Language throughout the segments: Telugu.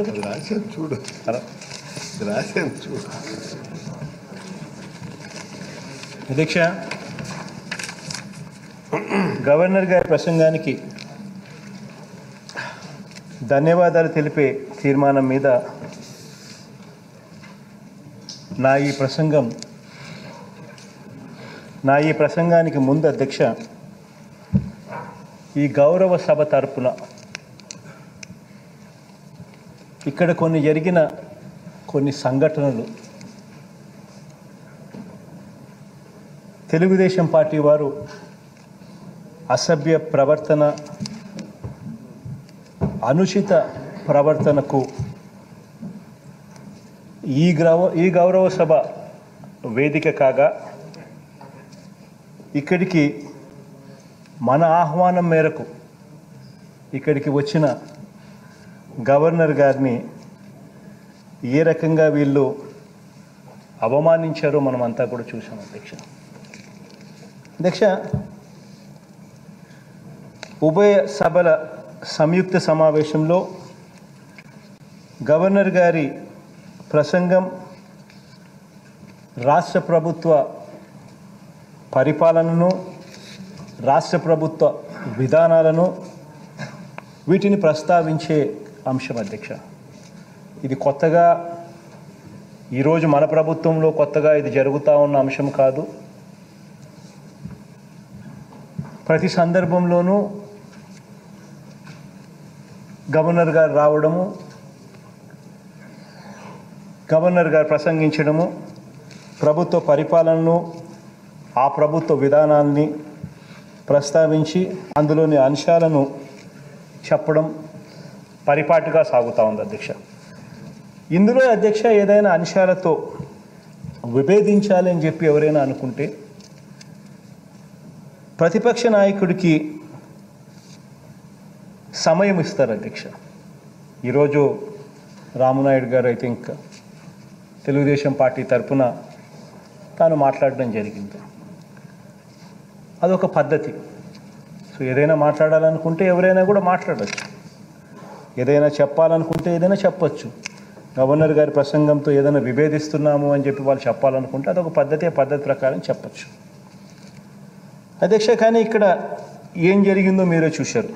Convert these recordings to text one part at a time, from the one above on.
అది రాశాను చూడు అది రాశాను చూడు అధ్యక్ష గవర్నర్ గారి ప్రసంగానికి ధన్యవాదాలు తెలిపే తీర్మానం మీద నా ఈ ప్రసంగం నా ఈ ప్రసంగానికి ముందు అధ్యక్ష ఈ గౌరవ సభ తరపున ఇక్కడ కొన్ని జరిగిన కొన్ని సంఘటనలు తెలుగుదేశం పార్టీ వారు అసభ్య ప్రవర్తన అనుచిత ప్రవర్తనకు ఈ గ్రవ ఈ గౌరవ సభ వేదిక కాగా ఇక్కడికి మన ఆహ్వానం మేరకు ఇక్కడికి వచ్చిన గవర్నర్ గారిని ఏ రకంగా వీళ్ళు అవమానించారో మనం అంతా కూడా చూసాం అధ్యక్ష అధ్యక్ష ఉభయ సభల సంయుక్త సమావేశంలో గవర్నర్ గారి ప్రసంగం రాష్ట్ర ప్రభుత్వ పరిపాలనను రాష్ట్ర ప్రభుత్వ విధానాలను వీటిని ప్రస్తావించే అంశం అధ్యక్ష ఇది కొత్తగా ఈరోజు మన ప్రభుత్వంలో కొత్తగా ఇది జరుగుతూ ఉన్న అంశం కాదు ప్రతి సందర్భంలోనూ గవర్నర్ గారు రావడము గవర్నర్ గారు ప్రసంగించడము ప్రభుత్వ పరిపాలనను ఆ ప్రభుత్వ విధానాల్ని ప్రస్తావించి అందులోని అంశాలను చెప్పడం పరిపాటిగా సాగుతూ ఉంది అధ్యక్ష ఇందులో అధ్యక్ష ఏదైనా అంశాలతో విభేదించాలి అని చెప్పి ఎవరైనా అనుకుంటే ప్రతిపక్ష నాయకుడికి సమయం ఇస్తారు అధ్యక్ష ఈరోజు రామనాయుడు గారు ఐ థింక్ తెలుగుదేశం పార్టీ తరఫున తాను మాట్లాడడం జరిగింది అదొక పద్ధతి సో ఏదైనా మాట్లాడాలనుకుంటే ఎవరైనా కూడా మాట్లాడచ్చు ఏదైనా చెప్పాలనుకుంటే ఏదైనా చెప్పొచ్చు గవర్నర్ గారి ప్రసంగంతో ఏదైనా విభేదిస్తున్నాము అని చెప్పి వాళ్ళు చెప్పాలనుకుంటే అదొక పద్ధతి ఆ పద్ధతి ప్రకారం చెప్పచ్చు అధ్యక్ష కానీ ఇక్కడ ఏం జరిగిందో మీరే చూశారు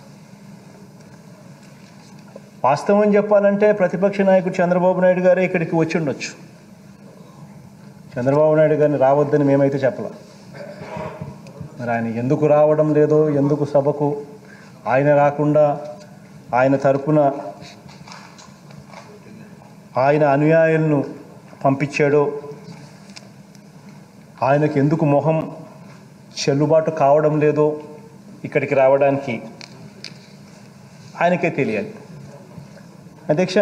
వాస్తవం చెప్పాలంటే ప్రతిపక్ష నాయకుడు చంద్రబాబు నాయుడు గారే ఇక్కడికి వచ్చి ఉండొచ్చు చంద్రబాబు నాయుడు గారిని రావద్దని మేమైతే చెప్పలేం మరి ఆయన ఎందుకు రావడం లేదో ఎందుకు సభకు ఆయన రాకుండా ఆయన తరపున ఆయన అనుయాయులను పంపించాడో ఆయనకు ఎందుకు మొహం చెల్లుబాటు కావడం లేదో ఇక్కడికి రావడానికి ఆయనకే తెలియాలి అధ్యక్ష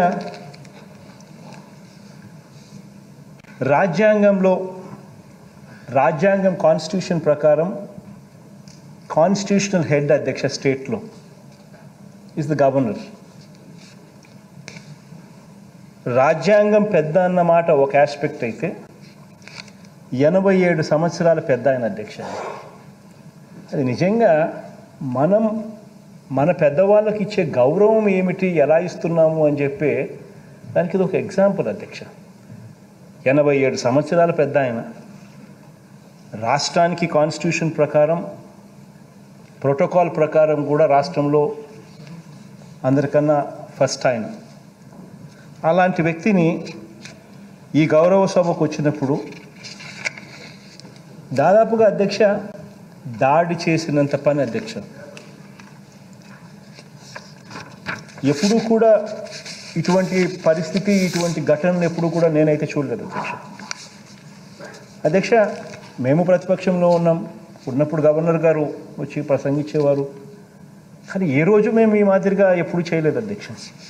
రాజ్యాంగంలో రాజ్యాంగం కాన్స్టిట్యూషన్ ప్రకారం కాన్స్టిట్యూషనల్ హెడ్ అధ్యక్ష స్టేట్లో ఇస్ ద గవర్నర్ రాజ్యాంగం పెద్ద అన్న మాట ఒక ఆస్పెక్ట్ అయితే ఎనభై ఏడు సంవత్సరాల పెద్ద ఆయన అధ్యక్ష అది నిజంగా మనం మన పెద్దవాళ్ళకి ఇచ్చే గౌరవం ఏమిటి ఎలా ఇస్తున్నాము అని చెప్పి దానికి ఇది ఒక ఎగ్జాంపుల్ అధ్యక్ష ఎనభై ఏడు సంవత్సరాల పెద్ద ఆయన రాష్ట్రానికి కాన్స్టిట్యూషన్ ప్రకారం ప్రోటోకాల్ ప్రకారం కూడా రాష్ట్రంలో అందరికన్నా ఫస్ట్ ఆయన అలాంటి వ్యక్తిని ఈ గౌరవ సభకు వచ్చినప్పుడు దాదాపుగా అధ్యక్ష దాడి చేసినంత పని అధ్యక్ష ఎప్పుడూ కూడా ఇటువంటి పరిస్థితి ఇటువంటి ఘటనలు ఎప్పుడు కూడా నేనైతే చూడలేదు అధ్యక్ష అధ్యక్ష మేము ప్రతిపక్షంలో ఉన్నాం ఉన్నప్పుడు గవర్నర్ గారు వచ్చి ప్రసంగించేవారు కానీ ఏ రోజు మేము ఈ మాదిరిగా ఎప్పుడు చేయలేదు అధ్యక్ష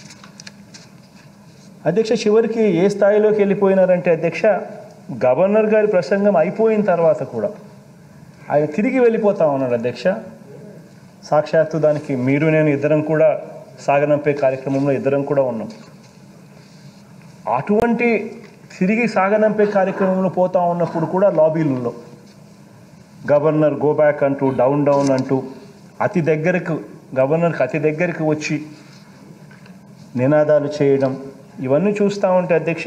అధ్యక్ష చివరికి ఏ స్థాయిలోకి వెళ్ళిపోయినారంటే అధ్యక్ష గవర్నర్ గారి ప్రసంగం అయిపోయిన తర్వాత కూడా ఆయన తిరిగి వెళ్ళిపోతా ఉన్నాడు అధ్యక్ష సాక్షాత్తు దానికి మీరు నేను ఇద్దరం కూడా సాగనంపే కార్యక్రమంలో ఇద్దరం కూడా ఉన్నాం అటువంటి తిరిగి సాగనంపే కార్యక్రమంలో పోతా ఉన్నప్పుడు కూడా లాబీలలో గవర్నర్ గో బ్యాక్ అంటూ డౌన్ డౌన్ అంటూ అతి దగ్గరకు గవర్నర్కి అతి దగ్గరికి వచ్చి నినాదాలు చేయడం ఇవన్నీ చూస్తూ ఉంటే అధ్యక్ష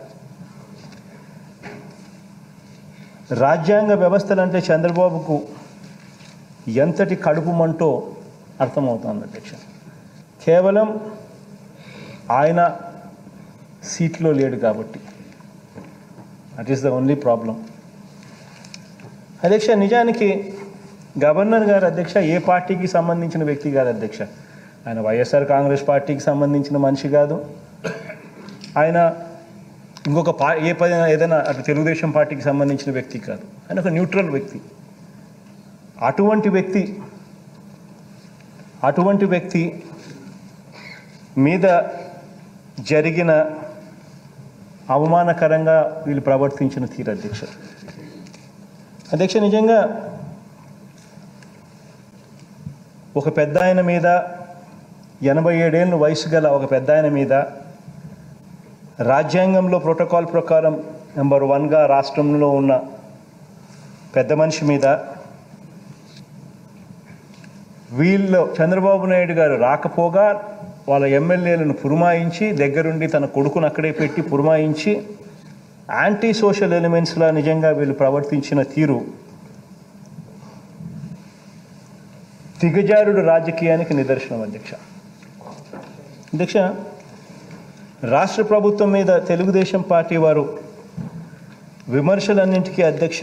రాజ్యాంగ వ్యవస్థలంటే చంద్రబాబుకు ఎంతటి కడుపు మంటో అర్థమవుతోంది అధ్యక్ష కేవలం ఆయన సీట్లో లేడు కాబట్టి that is the only problem అధ్యక్ష నిజానికి గవర్నర్ గారు అధ్యక్ష ఏ పార్టీకి సంబంధించిన వ్యక్తి కాదు అధ్యక్ష ఆయన వైఎస్ఆర్ కాంగ్రెస్ పార్టీకి సంబంధించిన మనిషి కాదు ఆయన ఇంకొక పా ఏ పది ఏదైనా అటు తెలుగుదేశం పార్టీకి సంబంధించిన వ్యక్తి కాదు ఆయన ఒక న్యూట్రల్ వ్యక్తి అటువంటి వ్యక్తి అటువంటి వ్యక్తి మీద జరిగిన అవమానకరంగా వీళ్ళు ప్రవర్తించిన తీరు అధ్యక్ష అధ్యక్ష నిజంగా ఒక పెద్ద ఆయన మీద ఎనభై ఏడేళ్ళు వయసు గల ఒక పెద్ద ఆయన మీద రాజ్యాంగంలో ప్రోటోకాల్ ప్రకారం నెంబర్ వన్గా రాష్ట్రంలో ఉన్న పెద్ద మనిషి మీద వీళ్ళు చంద్రబాబు నాయుడు గారు రాకపోగా వాళ్ళ ఎమ్మెల్యేలను పురమాయించి దగ్గరుండి తన కొడుకును అక్కడే పెట్టి పురమాయించి యాంటీ సోషల్ ఎలిమెంట్స్లా నిజంగా వీళ్ళు ప్రవర్తించిన తీరు దిగజారుడు రాజకీయానికి నిదర్శనం అధ్యక్ష అధ్యక్ష రాష్ట్ర ప్రభుత్వం మీద తెలుగుదేశం పార్టీ వారు విమర్శలన్నింటికీ అధ్యక్ష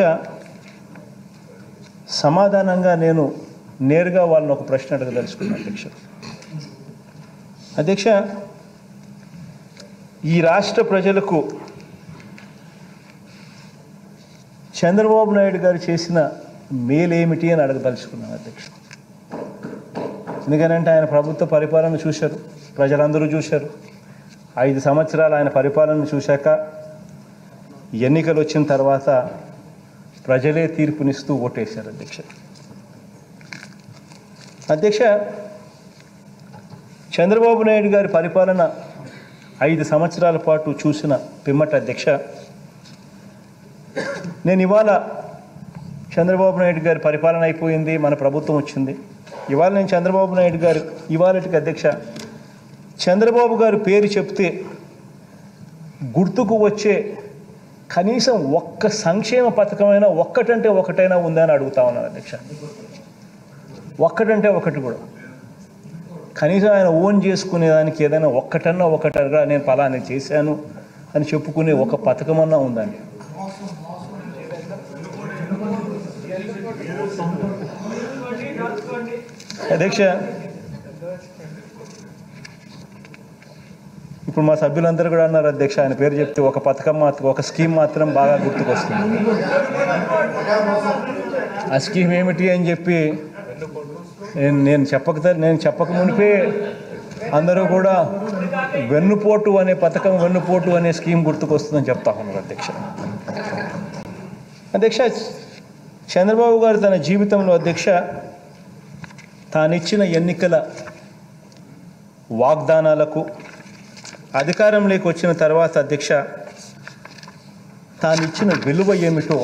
సమాధానంగా నేను నేరుగా వాళ్ళని ఒక ప్రశ్న అడగదలుచుకున్నాను అధ్యక్ష అధ్యక్ష ఈ రాష్ట్ర ప్రజలకు చంద్రబాబు నాయుడు గారు చేసిన మేలేమిటి అని అడగదలుచుకున్నాను అధ్యక్ష ఎందుకనంటే ఆయన ప్రభుత్వ పరిపాలన చూశారు ప్రజలందరూ చూశారు ఐదు సంవత్సరాలు ఆయన పరిపాలన చూశాక ఎన్నికలు వచ్చిన తర్వాత ప్రజలే తీర్పునిస్తూ ఓటేశారు అధ్యక్ష అధ్యక్ష చంద్రబాబు నాయుడు గారి పరిపాలన ఐదు సంవత్సరాల పాటు చూసిన పిమ్మట అధ్యక్ష నేను ఇవాళ చంద్రబాబు నాయుడు గారి పరిపాలన అయిపోయింది మన ప్రభుత్వం వచ్చింది ఇవాళ నేను చంద్రబాబు నాయుడు గారు ఇవాళటికి అధ్యక్ష చంద్రబాబు గారు పేరు చెప్తే గుర్తుకు వచ్చే కనీసం ఒక్క సంక్షేమ పథకమైనా ఒక్కటంటే ఒకటైనా ఉందా అని అడుగుతా ఉన్నాను అధ్యక్ష ఒక్కటంటే ఒకటి కూడా కనీసం ఆయన ఓన్ చేసుకునేదానికి ఏదైనా ఒక్కటన్నా ఒకటగా నేను ఫలాని చేశాను అని చెప్పుకునే ఒక పథకమన్నా ఉందండి అధ్యక్ష ఇప్పుడు మా సభ్యులందరూ కూడా అన్నారు అధ్యక్ష ఆయన పేరు చెప్తే ఒక పథకం మాత్రం ఒక స్కీమ్ మాత్రం బాగా గుర్తుకొస్తుంది ఆ స్కీమ్ ఏమిటి అని చెప్పి నేను నేను చెప్పక నేను చెప్పక మునిపే అందరూ కూడా వెన్నుపోటు అనే పథకం వెన్నుపోటు అనే స్కీమ్ గుర్తుకొస్తుందని చెప్తా ఉన్నారు అధ్యక్ష అధ్యక్ష చంద్రబాబు గారు తన జీవితంలో అధ్యక్ష తానిచ్చిన ఎన్నికల వాగ్దానాలకు అధికారంలోకి వచ్చిన తర్వాత అధ్యక్ష తానిచ్చిన విలువ ఏమిటో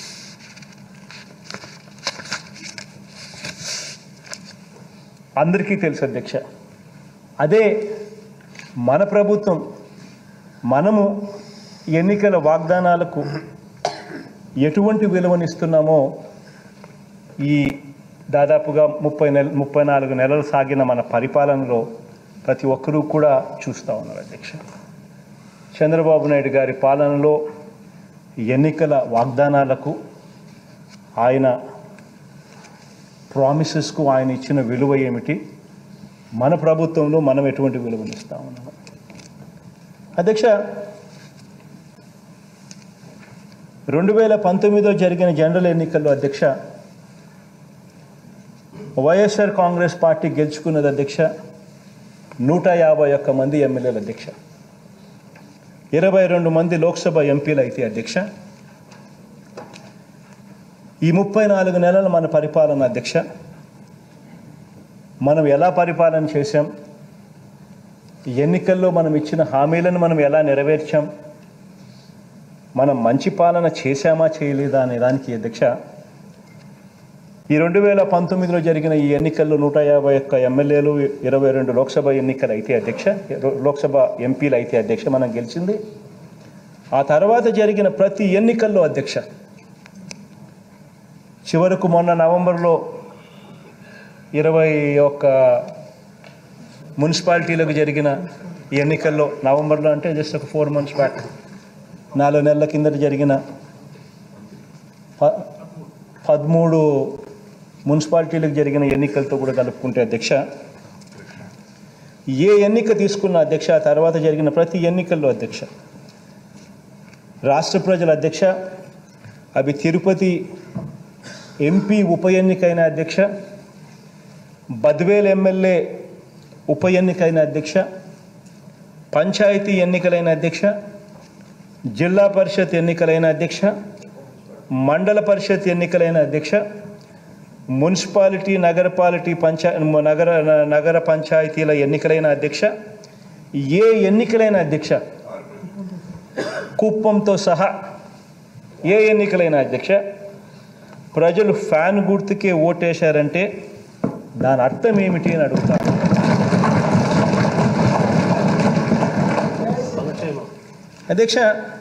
అందరికీ తెలుసు అధ్యక్ష అదే మన ప్రభుత్వం మనము ఎన్నికల వాగ్దానాలకు ఎటువంటి విలువనిస్తున్నామో ఈ దాదాపుగా ముప్పై నెల ముప్పై నాలుగు నెలలు సాగిన మన పరిపాలనలో ప్రతి ఒక్కరూ కూడా చూస్తూ ఉన్నారు అధ్యక్ష చంద్రబాబు నాయుడు గారి పాలనలో ఎన్నికల వాగ్దానాలకు ఆయన ప్రామిసెస్కు ఆయన ఇచ్చిన విలువ ఏమిటి మన ప్రభుత్వంలో మనం ఎటువంటి విలువనిస్తా ఉన్నాము అధ్యక్ష రెండు వేల పంతొమ్మిదిలో జరిగిన జనరల్ ఎన్నికల్లో అధ్యక్ష వైఎస్ఆర్ కాంగ్రెస్ పార్టీ గెలుచుకున్నది అధ్యక్ష నూట యాభై ఒక్క మంది ఎమ్మెల్యేల అధ్యక్ష ఇరవై రెండు మంది లోక్సభ ఎంపీలు అయితే అధ్యక్ష ఈ ముప్పై నాలుగు నెలల మన పరిపాలన అధ్యక్ష మనం ఎలా పరిపాలన చేశాం ఎన్నికల్లో మనం ఇచ్చిన హామీలను మనం ఎలా నెరవేర్చాం మనం మంచి పాలన చేశామా చేయలేదా అనే దానికి అధ్యక్ష ఈ రెండు వేల పంతొమ్మిదిలో జరిగిన ఈ ఎన్నికల్లో నూట యాభై ఒక్క ఎమ్మెల్యేలు ఇరవై రెండు లోక్సభ ఎన్నికలు అయితే అధ్యక్ష లోక్సభ ఎంపీలు అయితే అధ్యక్ష మనం గెలిచింది ఆ తర్వాత జరిగిన ప్రతి ఎన్నికల్లో అధ్యక్ష చివరకు మొన్న నవంబర్లో ఇరవై ఒక్క మున్సిపాలిటీలకు జరిగిన ఈ ఎన్నికల్లో నవంబర్లో అంటే జస్ట్ ఒక ఫోర్ మంత్స్ బ్యాక్ నాలుగు నెలల కిందట జరిగిన ప- పదమూడు మున్సిపాలిటీలకు జరిగిన ఎన్నికలతో కూడా కలుపుకుంటే అధ్యక్ష ఏ ఎన్నిక తీసుకున్న అధ్యక్ష ఆ తర్వాత జరిగిన ప్రతి ఎన్నికల్లో అధ్యక్ష రాష్ట్ర ప్రజల అధ్యక్ష అవి తిరుపతి ఎంపీ ఉప ఎన్నికైన అధ్యక్ష బద్వేల్ ఎమ్మెల్యే ఉప ఎన్నికైన అధ్యక్ష పంచాయతీ ఎన్నికలైన అధ్యక్ష జిల్లా పరిషత్ ఎన్నికలైన అధ్యక్ష మండల పరిషత్ ఎన్నికలైన అధ్యక్ష మున్సిపాలిటీ నగరపాలిటీ పంచా నగర నగర పంచాయతీల ఎన్నికలైన అధ్యక్ష ఏ ఎన్నికలైన అధ్యక్ష కుప్పంతో సహా ఏ ఎన్నికలైన అధ్యక్ష ప్రజలు ఫ్యాన్ గుర్తుకే ఓటేశారంటే దాని అర్థం ఏమిటి అని అడుగుతాను అధ్యక్ష